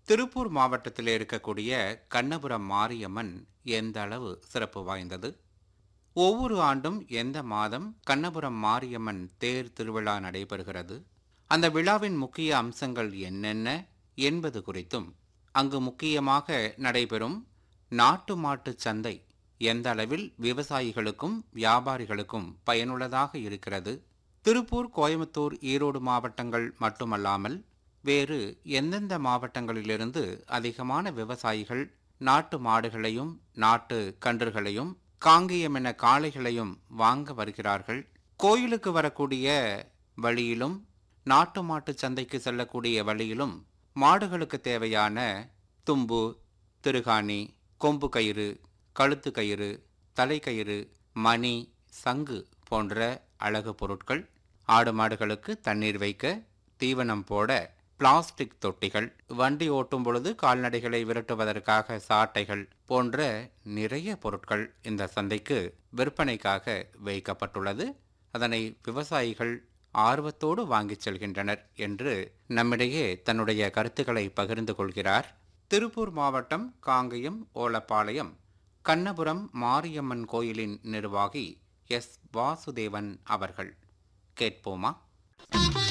திருப்பூர் மாவட்டத்தில் இருக்கக்கூடிய கண்ணபுரம் மாரியம்மன் எந்த அளவு சிறப்பு வாய்ந்தது ஒவ்வொரு ஆண்டும் எந்த மாதம் கண்ணபுரம் மாரியம்மன் தேர் திருவிழா நடைபெறுகிறது அந்த விழாவின் முக்கிய அம்சங்கள் என்னென்ன என்பது குறித்தும் அங்கு முக்கியமாக நடைபெறும் நாட்டு மாட்டு சந்தை எந்த அளவில் விவசாயிகளுக்கும் வியாபாரிகளுக்கும் பயனுள்ளதாக இருக்கிறது திருப்பூர் கோயம்புத்தூர் ஈரோடு மாவட்டங்கள் மட்டுமல்லாமல் வேறு எந்தெந்த மாவட்டங்களிலிருந்து அதிகமான விவசாயிகள் நாட்டு மாடுகளையும் நாட்டு கன்றுகளையும் காங்கேயம் என காளைகளையும் வாங்க வருகிறார்கள் கோயிலுக்கு வரக்கூடிய வழியிலும் நாட்டு மாட்டு சந்தைக்கு செல்லக்கூடிய வழியிலும் மாடுகளுக்கு தேவையான தும்பு திருகாணி கொம்பு கயிறு கழுத்து கயிறு தலைக்கயிறு மணி சங்கு போன்ற அழகு பொருட்கள் ஆடு மாடுகளுக்கு தண்ணீர் வைக்க தீவனம் போட பிளாஸ்டிக் தொட்டிகள் வண்டி ஓட்டும் பொழுது கால்நடைகளை விரட்டுவதற்காக சாட்டைகள் போன்ற நிறைய பொருட்கள் இந்த சந்தைக்கு விற்பனைக்காக வைக்கப்பட்டுள்ளது அதனை விவசாயிகள் ஆர்வத்தோடு வாங்கிச் செல்கின்றனர் என்று நம்மிடையே தன்னுடைய கருத்துக்களை பகிர்ந்து கொள்கிறார் திருப்பூர் மாவட்டம் காங்கயம் ஓலப்பாளையம் கண்ணபுரம் மாரியம்மன் கோயிலின் நிர்வாகி எஸ் வாசுதேவன் அவர்கள் கேட்போமா